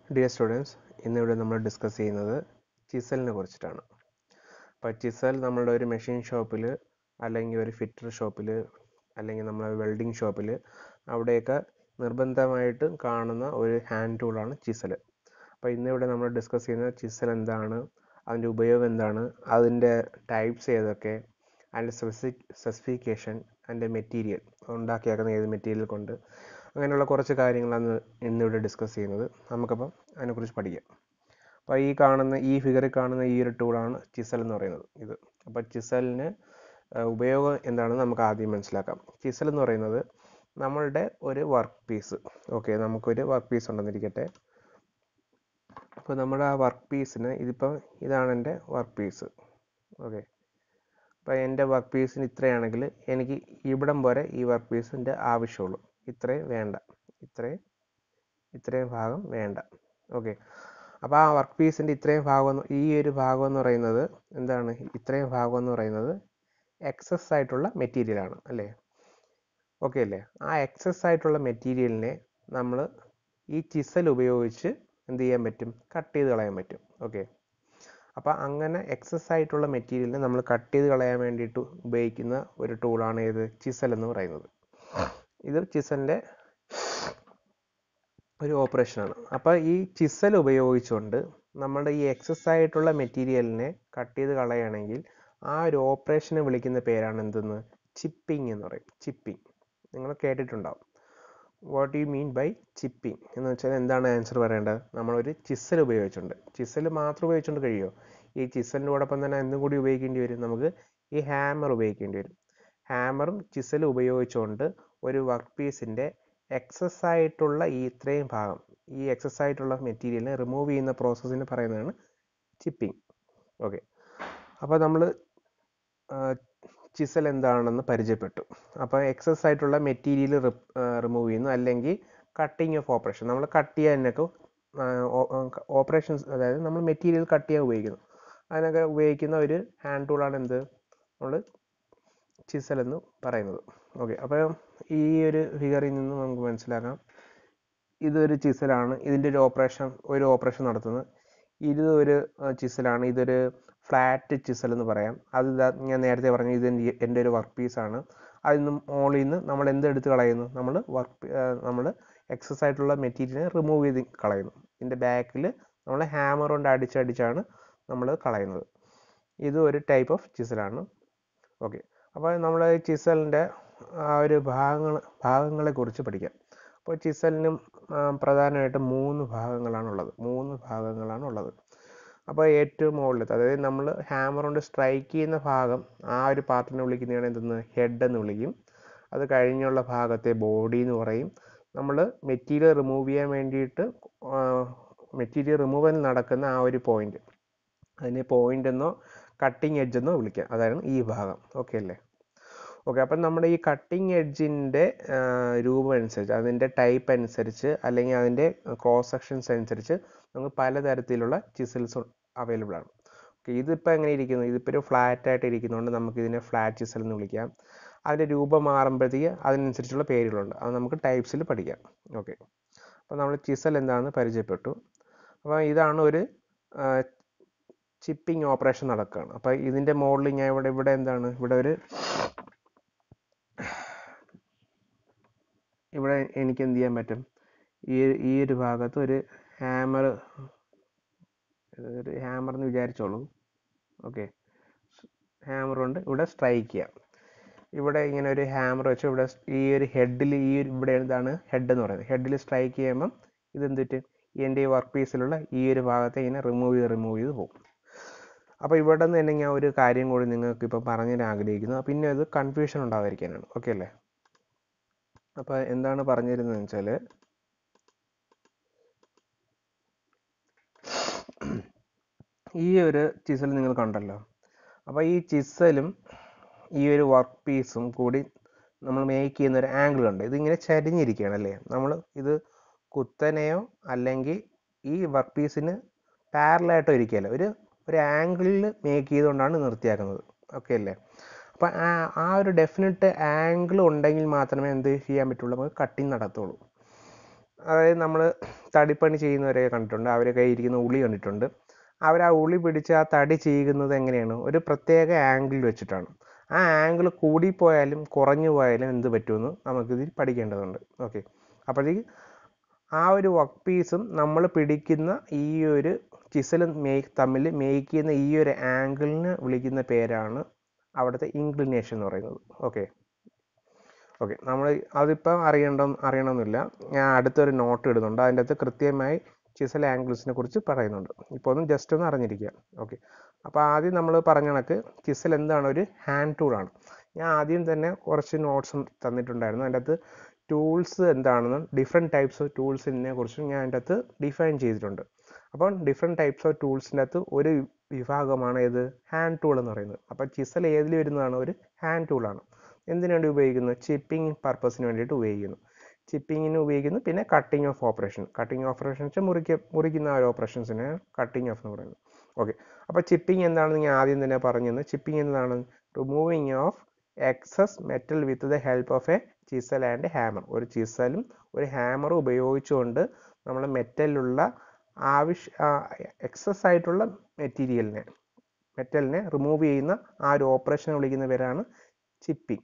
dear students ഇന്നിവിടെ നമ്മൾ discuss ചെയ്യുന്നത് ചിസലിനെ കുറിച്ചിട്ടാണ് അപ്പോൾ ചിസൽ നമ്മളുടെ ഒരു മെഷീൻ ഷോപ്പിൽ അല്ലെങ്കിൽ ഒരു ഫിറ്റർ ഷോപ്പിൽ അല്ലെങ്കിൽ നമ്മളെ വെൽഡിംഗ് ഷോപ്പിൽ അവിടെയൊക്കെ നിർബന്ധമായിട്ട് കാണുന്ന ഒരു ഹാൻഡ് ടൂളാണ് ചിസൽ അപ്പോൾ ഇന്നിവിടെ നമ്മൾ ഡിസ്കസ് ചെയ്യുന്നത് ചിസൽ എന്താണ് അതിൻ്റെ ഉപയോഗം എന്താണ് അതിൻ്റെ ടൈപ്സ് ഏതൊക്കെ അതിൻ്റെ സ്പെസിഫിക് സ്പെസിഫിക്കേഷൻ അതിൻ്റെ മെറ്റീരിയൽ ഉണ്ടാക്കിയേക്കുന്ന ഏത് മെറ്റീരിയൽ കൊണ്ട് അങ്ങനെയുള്ള കുറച്ച് കാര്യങ്ങളാണ് ഇന്നിവിടെ ഡിസ്കസ് ചെയ്യുന്നത് നമുക്കപ്പം അതിനെക്കുറിച്ച് പഠിക്കാം അപ്പോൾ ഈ കാണുന്ന ഈ ഫിഗറിൽ കാണുന്ന ഈ ഒരു ടൂളാണ് ചിസൽ എന്ന് പറയുന്നത് ഇത് അപ്പോൾ ചിസലിന് ഉപയോഗം എന്താണെന്ന് നമുക്ക് ആദ്യം മനസ്സിലാക്കാം ചിസൽ എന്ന് പറയുന്നത് നമ്മളുടെ ഒരു വർക്ക് പീസ് ഓക്കെ നമുക്കൊരു വർക്ക് പീസ് ഉണ്ടെന്നിരിക്കട്ടെ അപ്പോൾ നമ്മുടെ ആ വർക്ക് പീസിന് ഇതിപ്പം ഇതാണ് എൻ്റെ വർക്ക് പീസ് ഓക്കെ അപ്പോൾ എൻ്റെ വർക്ക് പീസിന് ഇത്രയാണെങ്കിൽ എനിക്ക് ഇവിടം വരെ ഈ വർക്ക് പീസിൻ്റെ ആവശ്യമുള്ളൂ ഇത്രയും വേണ്ട ഇത്രയും ഇത്രയും ഭാഗം വേണ്ട ഓക്കെ അപ്പോൾ ആ വർക്ക് പീസിൻ്റെ ഇത്രയും ഭാഗം ഈ ഒരു ഭാഗം എന്ന് പറയുന്നത് എന്താണ് ഇത്രയും ഭാഗം എന്ന് പറയുന്നത് എക്സസ് ആയിട്ടുള്ള മെറ്റീരിയലാണ് അല്ലേ ഓക്കെ അല്ലേ ആ എക്സസ് ആയിട്ടുള്ള മെറ്റീരിയലിനെ നമ്മൾ ഈ ചിസൽ ഉപയോഗിച്ച് എന്ത് ചെയ്യാൻ പറ്റും കട്ട് ചെയ്ത് കളയാൻ പറ്റും ഓക്കെ അപ്പോൾ അങ്ങനെ എക്സസ് ആയിട്ടുള്ള മെറ്റീരിയലിനെ നമ്മൾ കട്ട് ചെയ്ത് കളയാൻ വേണ്ടിയിട്ട് ഉപയോഗിക്കുന്ന ഒരു ടൂളാണ് ഏത് ചിസൽ എന്ന് പറയുന്നത് ഇത് ചിസലിൻ്റെ ഒരു ഓപ്പറേഷനാണ് അപ്പോൾ ഈ ചിസൽ ഉപയോഗിച്ചുകൊണ്ട് നമ്മുടെ ഈ എക്സസ് ആയിട്ടുള്ള മെറ്റീരിയലിനെ കട്ട് ചെയ്ത് കളയുകയാണെങ്കിൽ ആ ഒരു ഓപ്പറേഷനെ വിളിക്കുന്ന പേരാണ് എന്തെന്ന് ചിപ്പിംഗ് എന്ന് പറയും ചിപ്പിംഗ് നിങ്ങൾ കേട്ടിട്ടുണ്ടാവും what you mean by chipping എന്ന് വെച്ചാൽ എന്താണ് ആൻസർ പറയേണ്ടത് നമ്മളൊരു ചിസൽ ഉപയോഗിച്ചുകൊണ്ട് ചിസൽ മാത്രം ഉപയോഗിച്ചുകൊണ്ട് കഴിയുമോ ഈ ചിസലിൻ്റെ കൂടൊപ്പം തന്നെ എന്തും കൂടി ഉപയോഗിക്കേണ്ടി വരും നമുക്ക് ഈ ഹാമർ ഉപയോഗിക്കേണ്ടി വരും ഹാമറും ചിസലും ഉപയോഗിച്ചുകൊണ്ട് ഒരു വർക്ക് പീസിൻ്റെ എക്സസ് ആയിട്ടുള്ള ഈ ഇത്രയും ഭാഗം ഈ എക്സസ് ആയിട്ടുള്ള മെറ്റീരിയലിനെ റിമൂവ് ചെയ്യുന്ന പ്രോസസ്സിന് പറയുന്നതാണ് ചിപ്പിംഗ് ഓക്കെ അപ്പോൾ നമ്മൾ ചിസൽ എന്താണെന്ന് പരിചയപ്പെട്ടു അപ്പോൾ എക്സസ് ആയിട്ടുള്ള മെറ്റീരിയൽ റിമൂവ് ചെയ്യുന്നു അല്ലെങ്കിൽ കട്ടിങ് ഓഫ് ഓപ്പറേഷൻ നമ്മൾ കട്ട് ചെയ്യാനൊക്കെ ഓപ്പറേഷൻസ് അതായത് നമ്മൾ മെറ്റീരിയൽ കട്ട് ചെയ്യാൻ ഉപയോഗിക്കുന്നു അതിനൊക്കെ ഉപയോഗിക്കുന്ന ഒരു ഹാൻഡ് ടൂളാണ് എന്ത് നമ്മൾ ചിസൽ എന്ന് പറയുന്നത് ഓക്കെ അപ്പോൾ ഈ ഒരു ഫിഗറിൽ നിന്ന് നമുക്ക് മനസ്സിലാക്കാം ഇതൊരു ചിസലാണ് ഇതിൻ്റെ ഒരു ഓപ്പറേഷൻ ഒരു ഓപ്പറേഷൻ നടത്തുന്നത് ഇത് ഒരു ചിസലാണ് ഇതൊരു ഫ്ലാറ്റ് ചിസൽ എന്ന് പറയാം അത് ഞാൻ നേരത്തെ പറഞ്ഞു ഇത് എൻ്റെ ഒരു വർക്ക് പീസാണ് അതിൽ നിന്ന് മോളിൽ നിന്ന് നമ്മൾ എന്ത് എടുത്ത് കളയുന്നു നമ്മൾ വർക്ക് നമ്മൾ എക്സസ് ആയിട്ടുള്ള മെറ്റീരിയലിനെ റിമൂവ് ചെയ്ത് കളയുന്നു ഇതിൻ്റെ ബാക്കിൽ നമ്മൾ ഹാമർ കൊണ്ട് അടിച്ചടിച്ചാണ് നമ്മൾ കളയുന്നത് ഇത് ഒരു ടൈപ്പ് ഓഫ് ചിസലാണ് ഓക്കെ അപ്പോൾ നമ്മൾ ചിസലിൻ്റെ ആ ഒരു ഭാഗങ്ങൾ ഭാഗങ്ങളെ കുറിച്ച് പഠിക്കാം അപ്പോൾ ചിസലിനും പ്രധാനമായിട്ടും മൂന്ന് ഭാഗങ്ങളാണുള്ളത് മൂന്ന് ഭാഗങ്ങളാണുള്ളത് അപ്പോൾ ഏറ്റവും മുകളിലത്തെ അതായത് നമ്മൾ ഹാമർ കൊണ്ട് സ്ട്രൈക്ക് ചെയ്യുന്ന ഭാഗം ആ ഒരു പാർട്ടിനെ വിളിക്കുന്നതാണ് എന്തെന്ന് ഹെഡ് എന്ന് വിളിക്കും അത് കഴിഞ്ഞുള്ള ഭാഗത്തെ ബോഡി എന്ന് പറയും നമ്മൾ മെറ്റീരിയൽ റിമൂവ് ചെയ്യാൻ വേണ്ടിയിട്ട് മെറ്റീരിയൽ റിമൂവൽ നടക്കുന്ന ആ ഒരു പോയിന്റ് അതിനെ പോയിന്റ് എന്നോ കട്ടിങ് എഡ്ജ് എന്നോ വിളിക്കാം അതാണ് ഈ ഭാഗം ഓക്കെ അല്ലേ ഓക്കെ അപ്പം നമ്മുടെ ഈ കട്ടിങ് എഡ്ജിൻ്റെ രൂപം അനുസരിച്ച് അതിൻ്റെ ടൈപ്പ് അനുസരിച്ച് അല്ലെങ്കിൽ അതിൻ്റെ ക്രോസ് സെക്ഷൻസ് അനുസരിച്ച് നമുക്ക് പലതരത്തിലുള്ള ചിസൽസ് അവൈലബിൾ ആണ് ഓക്കെ ഇതിപ്പോൾ എങ്ങനെ ഇരിക്കുന്നു ഇതിപ്പോൾ ഒരു ഫ്ലാറ്റ് ആയിട്ട് ഇരിക്കുന്നതുകൊണ്ട് നമുക്ക് ഇതിനെ ഫ്ലാറ്റ് ചിസൽ എന്ന് വിളിക്കാം അതിൻ്റെ രൂപം മാറുമ്പോഴത്തേക്ക് അതിനനുസരിച്ചുള്ള പേരുകളുണ്ട് അത് നമുക്ക് ടൈപ്സിൽ പഠിക്കാം ഓക്കെ അപ്പോൾ നമ്മൾ ചിസൽ എന്താണെന്ന് പരിചയപ്പെട്ടു അപ്പോൾ ഇതാണ് ഒരു ചിപ്പിംഗ് ഓപ്പറേഷൻ നടക്കുകയാണ് അപ്പോൾ ഇതിൻ്റെ മുകളിൽ ഞാൻ ഇവിടെ ഇവിടെ എന്താണ് ഇവിടെ ഒരു ഇവിടെ എനിക്ക് എന്ത് ചെയ്യാൻ പറ്റും ഈ ഈ ഒരു ഭാഗത്ത് ഒരു ഹാമർ ഒരു ഹാമർ എന്ന് വിചാരിച്ചോളൂ ഓക്കെ ഹാമർ കൊണ്ട് ഇവിടെ സ്ട്രൈക്ക് ചെയ്യാം ഇവിടെ ഇങ്ങനെ ഒരു ഹാമർ വെച്ച് ഇവിടെ ഈ ഒരു ഹെഡിൽ ഈ ഒരു ഇവിടെ എന്താണ് ഹെഡ് എന്ന് പറയുന്നത് ഹെഡിൽ സ്ട്രൈക്ക് ചെയ്യുമ്പം ഇത് എന്തിട്ട് എൻ്റെ ഈ വർക്ക് പീസിലുള്ള ഈ ഒരു ഭാഗത്തെ ഇങ്ങനെ റിമൂവ് ചെയ്ത് റിമൂവ് ചെയ്ത് പോകും അപ്പോൾ ഇവിടെ നിന്ന് തന്നെ ഞാൻ ഒരു കാര്യം കൂടി നിങ്ങൾക്ക് ഇപ്പം പറഞ്ഞു തരാൻ ആഗ്രഹിക്കുന്നു പിന്നെ അത് കൺഫ്യൂഷൻ ഉണ്ടാകാതിരിക്കാനാണ് ഓക്കെ അല്ലേ അപ്പോൾ എന്താണ് പറഞ്ഞിരുന്നത് വെച്ചാൽ ഈ ഒരു ചിസൽ നിങ്ങൾ കണ്ടല്ലോ അപ്പോൾ ഈ ചിസലും ഈ ഒരു വർക്ക് പീസും കൂടി നമ്മൾ മേക്ക് ചെയ്യുന്ന ഒരു ആംഗിൾ ഉണ്ട് ഇതിങ്ങനെ ചരിഞ്ഞിരിക്കുകയാണ് അല്ലേ നമ്മൾ ഇത് കുത്തനെയോ അല്ലെങ്കിൽ ഈ വർക്ക് പീസിന് പാരലായിട്ടോ ഇരിക്കുകയല്ല ഒരു ഒരു ആംഗിളിൽ മേക്ക് ചെയ്തുകൊണ്ടാണ് നിർത്തിയാക്കുന്നത് ഓക്കെ അല്ലേ അപ്പം ആ ഒരു ഡെഫിനറ്റ് ആംഗിൾ ഉണ്ടെങ്കിൽ മാത്രമേ എന്ത് ചെയ്യാൻ പറ്റുള്ളൂ നമുക്ക് കട്ടിങ് നടത്തുള്ളൂ അതായത് നമ്മൾ തടിപ്പണി ചെയ്യുന്നവരെ കണ്ടിട്ടുണ്ട് അവരെ കയ്യിൽ ഇരിക്കുന്ന ഉളി കണ്ടിട്ടുണ്ട് അവർ ആ ഉളി പിടിച്ച് ആ തടി ചെയ്യുന്നത് എങ്ങനെയാണ് ഒരു പ്രത്യേക ആംഗിൾ വെച്ചിട്ടാണ് ആ ആംഗിൾ കൂടിപ്പോയാലും കുറഞ്ഞു പോയാലും എന്ത് പറ്റുമെന്ന് നമുക്കിതിൽ പഠിക്കേണ്ടതുണ്ട് ഓക്കെ അപ്പോഴത്തേക്ക് ആ ഒരു വർക്ക് പീസും നമ്മൾ പിടിക്കുന്ന ഈ ഒരു ചിസലും മേക്ക് തമ്മിൽ മേക്ക് ചെയ്യുന്ന ഈ ഒരു ആംഗിളിന് വിളിക്കുന്ന പേരാണ് അവിടുത്തെ ഇൻക്ലിനേഷൻ എന്ന് പറയുന്നത് ഓക്കെ ഓക്കെ നമ്മൾ അതിപ്പം അറിയണ്ട അറിയണമെന്നില്ല ഞാൻ അടുത്തൊരു നോട്ട് ഇടുന്നുണ്ട് അതിൻ്റെ അകത്ത് കൃത്യമായി ചിസൽ ആംഗിൾസിനെ കുറിച്ച് പറയുന്നുണ്ട് ഇപ്പോൾ ഒന്ന് ജസ്റ്റ് ഒന്ന് അറിഞ്ഞിരിക്കുക ഓക്കെ അപ്പോൾ ആദ്യം നമ്മൾ പറഞ്ഞ കണക്ക് ചിസൽ എന്താണ് ഒരു ഹാൻഡ് ടൂളാണ് ഞാൻ ആദ്യം തന്നെ കുറച്ച് നോട്ട്സും തന്നിട്ടുണ്ടായിരുന്നു അതിൻ്റെ അകത്ത് ടൂൾസ് എന്താണെന്നും ഡിഫറെൻറ്റ് ടൈപ്സ് ഓഫ് ടൂൾസിനെ കുറിച്ചും ഞാൻ അതിൻ്റെ അകത്ത് ഡിഫൈൻ ചെയ്തിട്ടുണ്ട് അപ്പോൾ ഡിഫറെൻറ്റ് ടൈപ്സ് ഓഫ് ടൂൾസിൻ്റെ അകത്ത് ഒരു വിഭാഗമാണ് ഏത് ഹാൻഡ് ടൂൾ എന്ന് പറയുന്നത് അപ്പോൾ ചിസൽ ഏതിൽ വരുന്നതാണ് ഒരു ഹാൻഡ് ടൂളാണ് എന്തിനു വേണ്ടി ഉപയോഗിക്കുന്നത് ചിപ്പിംഗ് പർപ്പസിന് വേണ്ടിയിട്ട് ഉപയോഗിക്കുന്നു ചിപ്പിങ്ങിന് ഉപയോഗിക്കുന്നു പിന്നെ cutting off operation cutting operation വെച്ചാൽ മുറിക്ക മുറിക്കുന്ന ആ ഒരു ഓപ്പറേഷൻസിനെ കട്ടിങ് ഓഫ് എന്ന് പറയുന്നത് ഓക്കെ അപ്പോൾ ചിപ്പിംഗ് എന്താണെന്ന് ഞാൻ ആദ്യം തന്നെ പറഞ്ഞത് ചിപ്പിംഗ് എന്താണ് removing of excess metal with the help of a chisel and hammer ഒരു ചിസലും ഒരു ഹാമറും ഉപയോഗിച്ചുകൊണ്ട് നമ്മൾ മെറ്റലിലുള്ള ആവശ്യ എക്സസ് ആയിട്ടുള്ള മെറ്റീരിയലിനെ മെറ്റലിനെ റിമൂവ് ചെയ്യുന്ന ആ ഒരു ഓപ്പറേഷൻ വിളിക്കുന്ന പേരാണ് ചിപ്പിംഗ്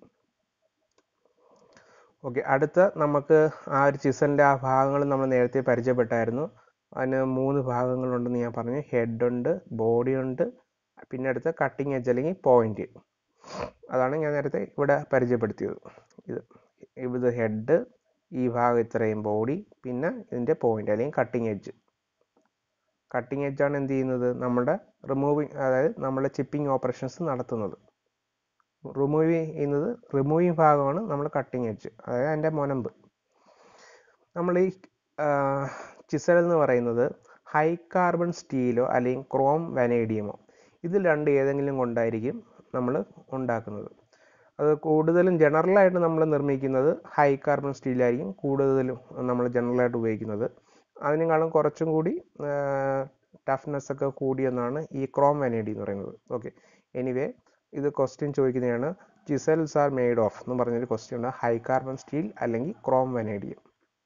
ഓക്കെ അടുത്ത നമുക്ക് ആ ഒരു ചിസലിൻ്റെ ആ ഭാഗങ്ങൾ നമ്മൾ നേരത്തെ പരിചയപ്പെട്ടായിരുന്നു അതിന് മൂന്ന് ഭാഗങ്ങളുണ്ടെന്ന് ഞാൻ പറഞ്ഞു ഹെഡ് ഉണ്ട് ബോഡി ഉണ്ട് പിന്നെ അടുത്ത കട്ടിങ് എഡ്ജ് അല്ലെങ്കിൽ പോയിന്റ് അതാണ് ഞാൻ നേരത്തെ ഇവിടെ പരിചയപ്പെടുത്തിയത് ഇത് ഇത് ഹെഡ് ഈ ഭാഗം ഇത്രയും ബോഡി പിന്നെ ഇതിൻ്റെ പോയിന്റ് അല്ലെങ്കിൽ കട്ടിങ് എഡ്ജ് കട്ടിങ് എഡ്ജാണ് എന്ത് ചെയ്യുന്നത് നമ്മുടെ റിമൂവിങ് അതായത് നമ്മുടെ ചിപ്പിംഗ് ഓപ്പറേഷൻസ് നടത്തുന്നത് റിമൂവ് ചെയ്യുന്നത് റിമൂവിങ് ഭാഗമാണ് നമ്മൾ കട്ടിങ് എഡ്ജ് അതായത് അതിൻ്റെ മുനമ്പ് നമ്മൾ ഈ ചിസൽ എന്ന് പറയുന്നത് ഹൈ കാർബൺ സ്റ്റീലോ അല്ലെങ്കിൽ ക്രോം വനേഡിയമോ ഇതിൽ രണ്ട് ഏതെങ്കിലും കൊണ്ടായിരിക്കും നമ്മൾ ഉണ്ടാക്കുന്നത് അത് കൂടുതലും ജനറലായിട്ട് നമ്മൾ നിർമ്മിക്കുന്നത് ഹൈ കാർബൺ സ്റ്റീലായിരിക്കും കൂടുതലും നമ്മൾ ജനറലായിട്ട് ഉപയോഗിക്കുന്നത് അതിനേക്കാളും കുറച്ചും കൂടി ടഫ്നെസ് ഒക്കെ കൂടിയെന്നാണ് ഈ ക്രോം വനേഡി എന്ന് പറയുന്നത് ഓക്കെ എനിവേ ഇത് ക്വസ്റ്റ്യൻ ചോദിക്കുന്നതാണ് ചിസൽസ് ആർ മെയ്ഡ് ഓഫ് എന്ന് പറഞ്ഞൊരു ക്വസ്റ്റ്യൻ ഉണ്ട് ഹൈ കാർബൺ സ്റ്റീൽ അല്ലെങ്കിൽ ക്രോം വനേഡിയം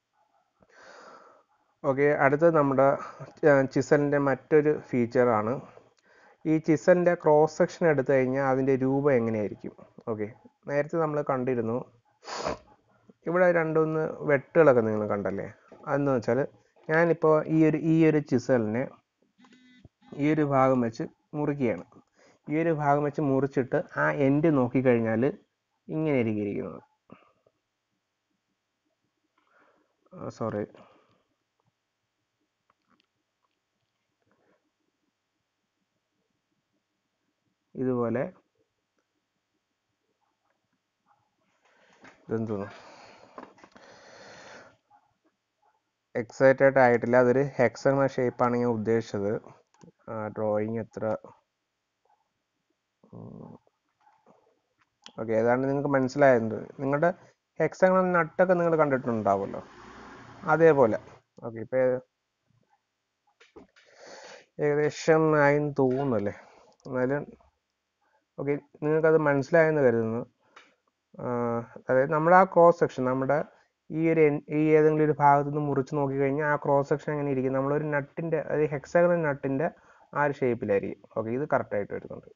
ഓക്കെ അടുത്തത് നമ്മുടെ ചിസലിൻ്റെ മറ്റൊരു ഫീച്ചറാണ് ഈ ചിസലിൻ്റെ ക്രോസ് സെക്ഷൻ എടുത്തു കഴിഞ്ഞാൽ അതിൻ്റെ രൂപം എങ്ങനെയായിരിക്കും ഓക്കെ നേരത്തെ നമ്മൾ കണ്ടിരുന്നു ഇവിടെ രണ്ടൊന്ന് വെട്ടുകളൊക്കെ നിങ്ങൾ കണ്ടല്ലേ അതെന്ന് വെച്ചാൽ ഞാനിപ്പോൾ ഈ ഒരു ഈ ഒരു ചിസലിനെ ഈ ഒരു ഭാഗം വെച്ച് മുറിക്കുകയാണ് ഈ ഒരു ഭാഗം വെച്ച് മുറിച്ചിട്ട് ആ എൻഡ് നോക്കിക്കഴിഞ്ഞാൽ ഇങ്ങനെ ആയിരിക്കും ഇരിക്കുന്നത് സോറി ഇതുപോലെ ഇതെന്തോന്നു എക്സൈറ്റഡ് ആയിട്ടില്ല അതൊരു ഹെക്സഗണൽ ഷേപ്പാണ് ഞാൻ ഉദ്ദേശിച്ചത് ഡ്രോയിങ് എത്ര ഓക്കെ ഏതാണ്ട് നിങ്ങൾക്ക് മനസ്സിലായത് നിങ്ങളുടെ ഹെക്സഗണൽ നട്ടൊക്കെ നിങ്ങൾ കണ്ടിട്ടുണ്ടാവുമല്ലോ അതേപോലെ ഓക്കെ ഇപ്പോൾ ഏകദേശം ആയെന്ന് തോന്നുന്നല്ലേ എന്നാലും ഓക്കെ നിങ്ങൾക്കത് മനസ്സിലായെന്ന് കരുതുന്നു അതായത് നമ്മുടെ ആ ക്രോസ് സെക്ഷൻ നമ്മുടെ ഈ ഒരു ഈ ഏതെങ്കിലും ഒരു ഭാഗത്ത് നിന്ന് മുറിച്ച് നോക്കിക്കഴിഞ്ഞാൽ ആ ക്രോസ് സെക്ഷൻ എങ്ങനെ ഇരിക്കും നമ്മളൊരു നട്ടിൻ്റെ അതായത് ഹെക്സാഗണൽ നട്ടിൻ്റെ ആ ഒരു ഷേപ്പിലായിരിക്കും ഓക്കെ ഇത് കറക്റ്റായിട്ട് വരുന്നുണ്ട്